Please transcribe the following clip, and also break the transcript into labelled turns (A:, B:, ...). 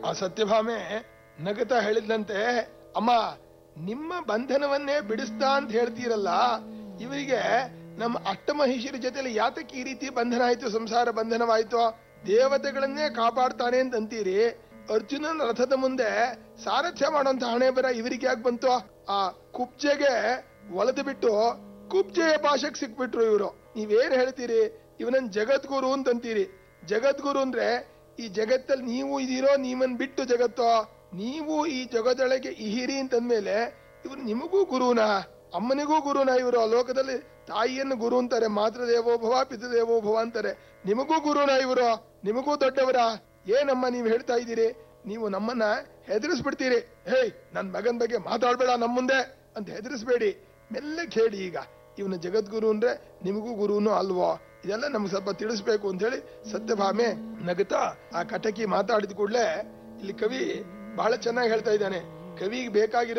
A: ಆ ಸತ್ಯಭಾಮೆ ನಗತಾ ಹೇಳಿದ್ಲಂತೆ ಅಮ್ಮ ನಿಮ್ಮ ಬಂಧನವನ್ನೇ ಬಿಡಿಸ್ತಾ ಅಂತ ಹೇಳ್ತೀರಲ್ಲ ಇವರಿಗೆ ನಮ್ಮ ಅಷ್ಟಮಹಿಷಿರ ಜೊತೆಲಿ ಯಾತಕ್ಕೆ ಈ ರೀತಿ ಬಂಧನ ಆಯ್ತು ಸಂಸಾರ ಬಂಧನವಾಯ್ತು ದೇವತೆಗಳನ್ನೇ ಕಾಪಾಡ್ತಾನೆ ಅಂತ ಅಂತೀರಿ ಅರ್ಜುನನ ರಥದ ಮುಂದೆ ಸಾರಥ್ಯ ಮಾಡೋಂತ ಹಣೆ ಬರ ಇವರಿಗೆ ಯಾಕೆ ಬಂತು ಆ ಕುಬ್ಜೆಗೆ ಒಲೆದು ಬಿಟ್ಟು ಕುಬ್ಜೆಯ ಪಾಶಕ್ ಸಿಕ್ಬಿಟ್ರು ಇವರು ನೀವೇನ್ ಹೇಳ್ತೀರಿ ಇವನನ್ ಜಗದ್ಗುರು ಅಂತಂತೀರಿ ಜಗದ್ಗುರು ಅಂದ್ರೆ ಈ ಜಗತ್ತಲ್ಲಿ ನೀವು ಇದೀರೋ ನೀವನ್ ಬಿಟ್ಟು ಜಗತ್ತೋ ನೀವು ಈ ಜಗದೊಳಗೆ ಇಹಿರಿ ಅಂತಂದ್ಮೇಲೆ ಇವ್ರು ನಿಮಗೂ ಗುರುನಾ ಅಮ್ಮನಿಗೂ ಗುರುನಾ ಇವರು ಆ ಲೋಕದಲ್ಲಿ ತಾಯಿಯನ್ನು ಗುರು ಅಂತಾರೆ ಮಾತೃ ದೇವೋಭವ ಪಿತೃದೇವೋಭವ ಅಂತಾರೆ ನಿಮಗೂ ಗುರುನಾ ಇವರು ನಿಮಗೂ ದೊಡ್ಡವರ ಏನಮ್ಮ ನೀವು ಹೇಳ್ತಾ ಇದ್ದೀರಿ ನೀವು ನಮ್ಮನ್ನ ಹೆದರಿಸ್ಬಿಡ್ತೀರಿ ಹೇಯ್ ನನ್ ಮಗನ್ ಬಗ್ಗೆ ಮಾತಾಡ್ಬೇಡ ನಮ್ಮ ಮುಂದೆ ಅಂತ ಹೆದರಿಸ್ಬೇಡಿ ಮೆಲ್ಲಗೆ ಹೇಳಿ ಈಗ ಇವನು ಜಗದ್ಗುರು ಅಂದ್ರೆ ನಿಮಗೂ ಗುರುನು ಅಲ್ವೋ ಇದೆಲ್ಲ ನಮ್ಗೆ ಸ್ವಲ್ಪ ತಿಳಿಸ್ಬೇಕು ಅಂತ ಹೇಳಿ ಸತ್ಯಭಾಮೆ ನಗುತ್ತಾ ಆ ಕಟಕಿ ಮಾತಾಡಿದ ಕೂಡಲೇ ಇಲ್ಲಿ ಕವಿ ಬಹಳ ಚೆನ್ನಾಗಿ ಹೇಳ್ತಾ ಇದ್ದಾನೆ ಕವಿಗೆ ಬೇಕಾಗಿರೋ